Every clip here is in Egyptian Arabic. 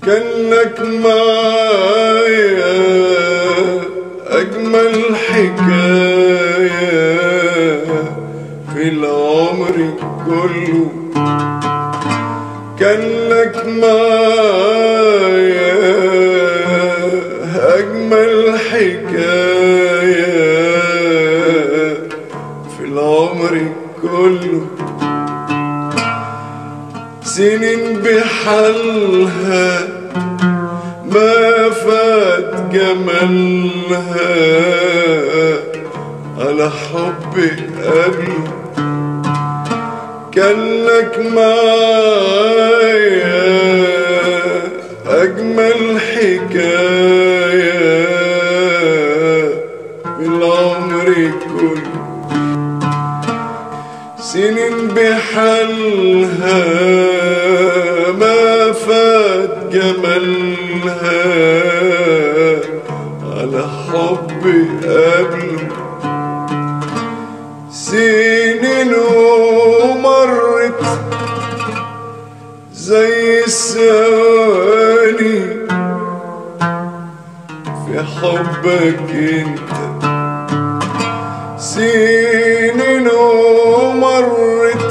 كانك معايا أجمل حكاية في العمر كله كانك معايا أجمل حكاية في العمر كله سنين بحالها ما فات جمالها على حب قبله كان لك معايا أجمل حكاية بالعمر كله سنين بحالها ما فات جمالها على حب قبله سنين ومرت زي الثواني في حبك انت سنين ومرت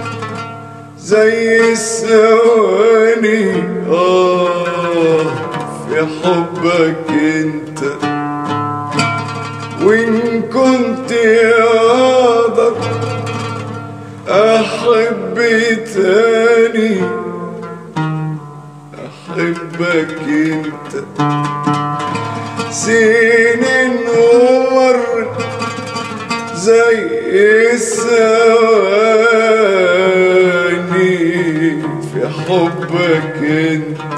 زي الثواني آه في حبك انت وإن كنت أقدر أحب تاني أحبك انت سنين ومرت زي الثواني في حبك انت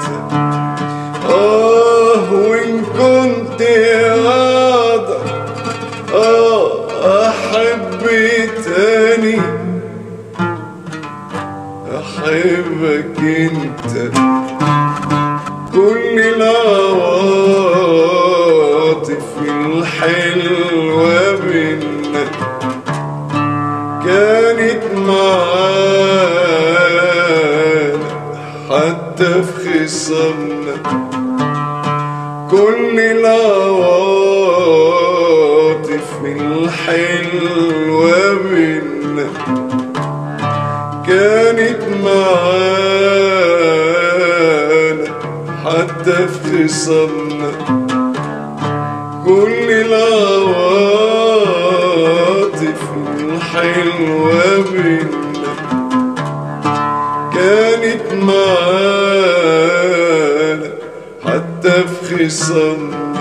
اه وان كنت اقدر اه احب تاني احبك انت كل العواطف الحلوة بينا كانت معانا حتى في خصامنا كل العواطف الحلوة بينا كانت معانا حتى في خصامنا كل العواطف الحلوة بينا كانت معانا حتى في خصامنا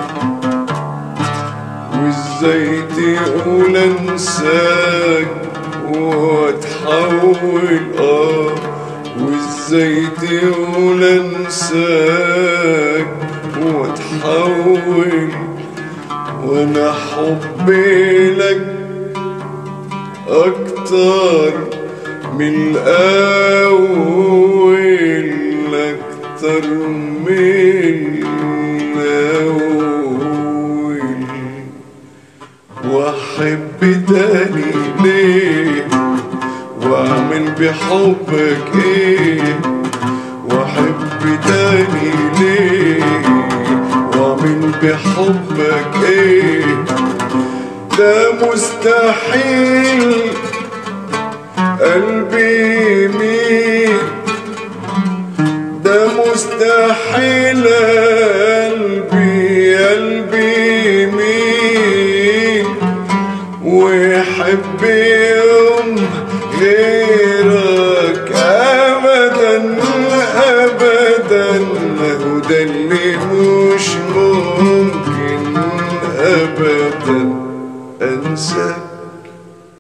وازاي تقول انساك واتحول اه وازاي تقول انساك واتحول وانا حبي لك اكتر من الاول اكتر من الاول واحب تاني ليه واعمل بحبك ايه واحب تاني ليه واعمل بحبك ايه ده مستحيل قلبي يميل ده مستحيل قلبي قلبي يميل ويحب يوم غيرك ابدا ابدا وده اللي مش ممكن ابدا انساه